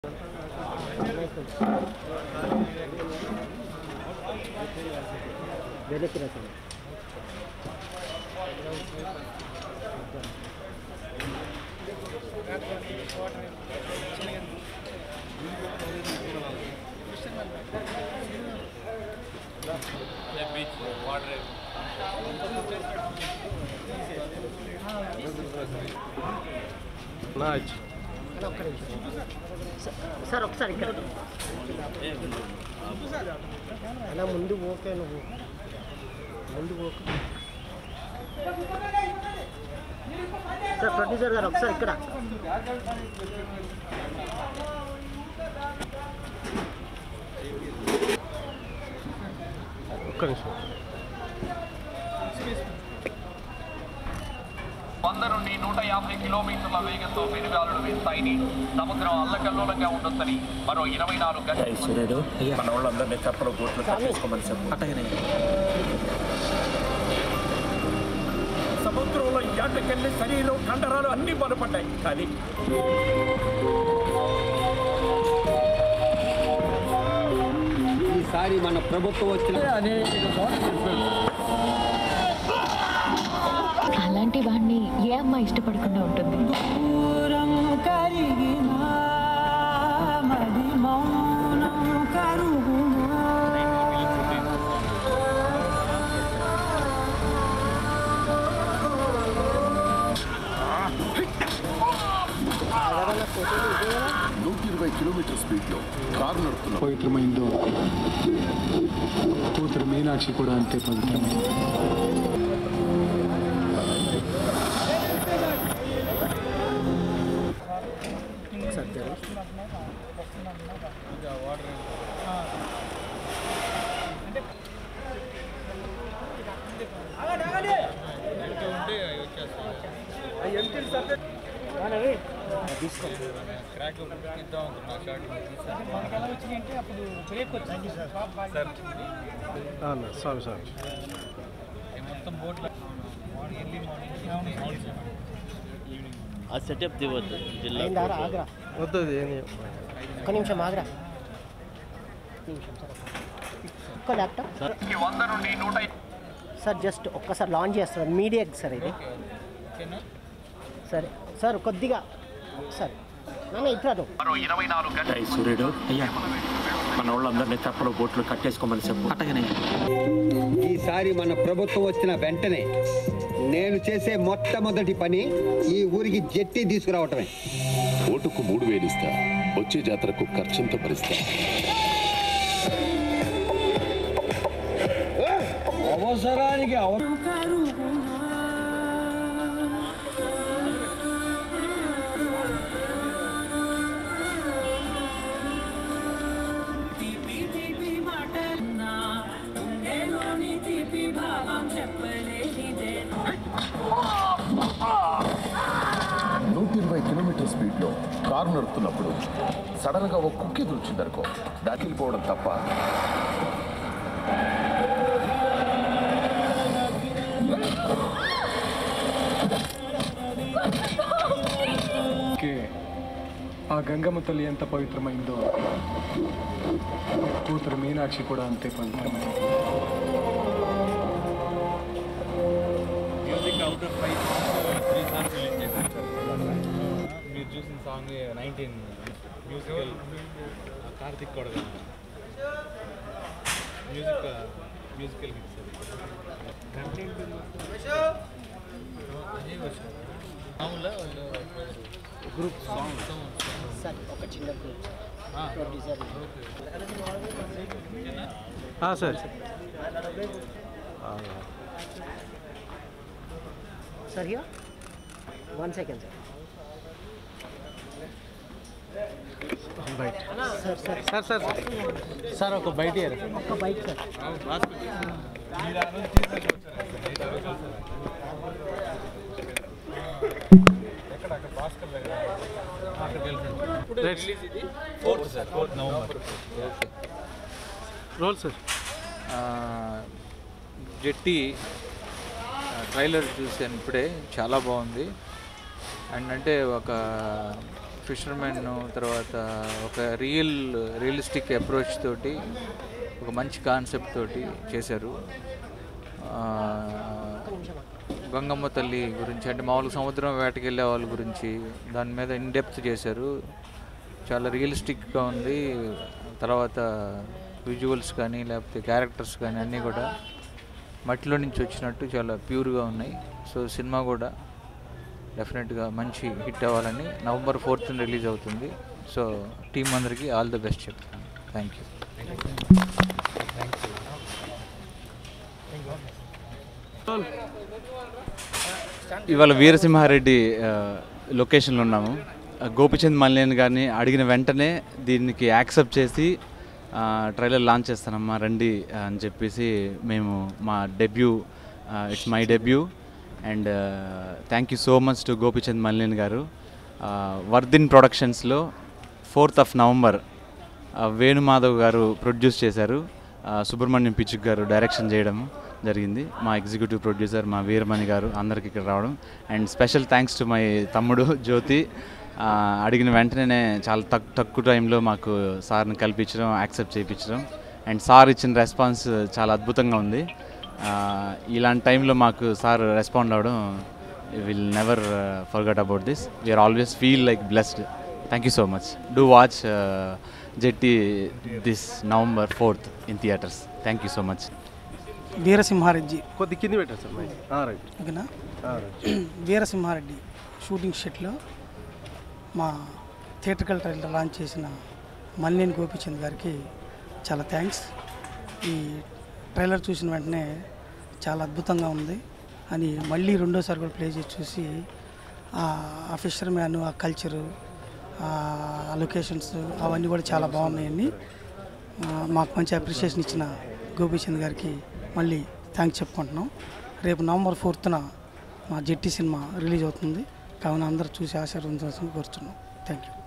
వెనక్కి రసం నాచ్ అలా ఒక్క నిమిషం స- సార్ ఒకసారి ఇక్కడ అలా ముందు ఓకే నువ్వు ముందు ఓకే సార్ ప్రొడ్యూసర్ గారు ఒకసారి ఇక్కడ ఒక్క నిమిషం వంద నుండి నూట యాభై కిలోమీటర్ల వేగంతో పెనుగాలులు వీస్తాయని సముద్రం అల్లకల్లోలంగా ఉండొచ్చని మరో ఇరవై నాలుగు గంటలు సూర్యుడు మన వాళ్ళందరినీ కప్పలు బోట్లు కట్టేసుకోమని చెప్పు అట్టగానే సముద్రంలో యాటకెళ్ళి శరీరం కండరాలు అన్ని బలపడ్డాయి కానీ ఈసారి మన ప్రభుత్వం వచ్చిన అలాంటి వాడిని ఏ అమ్మాయి ఇష్టపడకుండా ఉంటుంది దూరం కరిగిన మది మౌనం కరుగునా నూట ఇరవై కిలోమీటర్ స్పీడ్లో కారు నడుపుతున్న పవిత్రమైందో కూతురు మీనాక్షి కూడా అంతే పవిత్రమైంది సార్ జరుగు. అన్న సారీ సారీ ఆ సెటప్ దివద్దు జిల్లా అయిందా ఆగ్రా వద్దు అది ఏం ఒక్క నిమిషం ఆగ్రా ఒక్క నిమిషం సార్ ఒక్క డాక్టర్ వంద నుండి నూట సార్ జస్ట్ ఒక్కసారి లాంచ్ చేస్తారు మీడియాకి సార్ ఇది సరే సార్ కొద్దిగా సరే నాన్న ఇట్లా రా. మరో ఇరవై నాలుగు గంటలు సూర్యుడు అయ్యా మన వాళ్ళందరినీ కప్పలు బోట్లు కట్టేసుకోమని చెప్పు అట్టగానే ఈసారి మన ప్రభుత్వం వచ్చిన వెంటనే నేను చేసే మొట్టమొదటి పని ఈ ఊరికి జట్టి తీసుకురావటమే ఓటుకు మూడు వేలు ఇస్తా వచ్చే జాతరకు ఖర్చంతో భరిస్తా అవసరానికి అవ తీపి తీపి మాటన్నా గుండెలోని తీపి భావం చెప్పలేనిదే నూట ఇరవై కిలోమీటర్ స్పీడ్లో కారు నడుపుతున్నప్పుడు సడన్ గా ఒక కుక్కి దొరికిందనుకో దాకిలిపోవడం తప్ప ఓకే ఆ గంగమ్మ తల్లి ఎంత పవిత్రమైందో కూతురు మీనాక్షి కూడా అంతే పవిత్రమైంది music out of five three songs release చేశారు మీరు చూసిన సాంగ్ నైన్టీన్ మ్యూజికల్ కార్తిక్ కొడగ మ్యూజిక్ మ్యూజికల్ హిట్స్ కంటెంట్ అదే వర్షం మామూలుగా గ్రూప్ సార్ ఒక చిన్న group producer sir sir here one second sir బయట sir sir sir sir sir ఒక బయట ఒక్క బైక్ సార్ మీరు ఆ రోజు టీజర్ ఎక్కడ అక్కడ భాస్కర్ దగ్గర అక్కడికి వెళ్తాను ఇప్పుడు Let's- రిలీజ్ ఇది fourth sir fourth November roll sir Jetty trailer చూశాను ఇప్పుడే చాలా బాగుంది అండ్ అంటే ఒక ఫిషర్మెన్ తర్వాత ఒక రియల్ రియలిస్టిక్ అప్రోచ్ తోటి ఒక మంచి కాన్సెప్ట్ తోటి చేశారు ఆ, గంగమ్మ తల్లి గురించి అంటే మామూలుగా సముద్రం వేటకి వెళ్ళే వాళ్ళ గురించి దాని మీద ఇన్ డెప్త్ చేశారు చాలా రియలిస్టిక్గా ఉంది తర్వాత విజువల్స్ కానీ లేకపోతే క్యారెక్టర్స్ కానీ అన్నీ కూడా మట్టిలో నుంచి వచ్చినట్టు చాలా ప్యూర్గా ఉన్నాయి సో సినిమా కూడా డెఫినెట్గా మంచి హిట్ అవ్వాలని నవంబర్ ఫోర్త్ రిలీజ్ అవుతుంది సో టీం అందరికీ ఆల్ ది బెస్ట్ చెప్తాను థ్యాంక్ యూ ఇవాళ వీరసింహారెడ్డి ఆ, లొకేషన్లో ఉన్నాము ఆ, గోపిచంద్ మల్లేన్ గారిని అడిగిన వెంటనే దీనికి యాక్సెప్ట్ చేసి ఆ, ట్రైలర్ లాంచ్ చేస్తానమ్మా రండి అని చెప్పేసి మేము మా debut it's my debut and thank you so much to Gopichand Malineni గారు ఆ, వర్ధిన్ ప్రొడక్షన్స్లో ఫోర్త్ ఆఫ్ నవంబర్ ఆ, వేణుమాధవ్ గారు ప్రొడ్యూస్ చేశారు ఆ, సుబ్రహ్మణ్యం పిచ్చుక్ గారు డైరెక్షన్ చేయడం జరిగింది మా ఎగ్జిక్యూటివ్ ప్రొడ్యూసర్ మా వీరమణి గారు అందరికి ఇక్కడ రావడం and special thanks to my తమ్ముడు జ్యోతి ఆ, అడిగిన వెంటనే చాలా తక్కు తక్కువ టైంలో మాకు సార్ని కల్పించడం యాక్సెప్ట్ చేయించడం అండ్ సార్ ఇచ్చిన రెస్పాన్స్ చాలా అద్భుతంగా ఉంది ఆ, ఇలాంటి టైంలో మాకు సార్ రెస్పాండ్ అవ్వడం will never forget about this we are always feel like blessed thank you so much do watch Jetty this November fourth in theatres thank you so much Veera Simha Reddy కొద్ది కింద పెట్టారు సార్ రైట్ ఓకేనా వీరసింహారెడ్డి షూటింగ్ షెట్లో మా థియేటర్కల్ ట్రైలర్ లాంచ్ చేసిన మల్లేని గోపిచంద్ గారికి చాలా thanks ఈ trailer చూసిన వెంటనే చాలా అద్భుతంగా ఉంది అని మళ్ళీ రెండోసారి కూడా ప్లే చేసి చూసి ఆ ఫిషర్ మ్యాన్ ఆ కల్చరు ఆ లొకేషన్స్ అవన్నీ కూడా చాలా బాగున్నాయండి ఆ, మాకు మంచి అప్రిషియేషన్ ఇచ్చిన గోపీచంద్ గారికి మళ్ళీ థ్యాంక్స్ చెప్పుకుంటున్నాం రేపు నవంబర్ ఫోర్త్న మా జెట్టి సినిమా రిలీజ్ అవుతుంది కావున అందరూ చూసి ఆశీర్వదించాల్సింది కోరుతున్నాం థ్యాంక్ యూ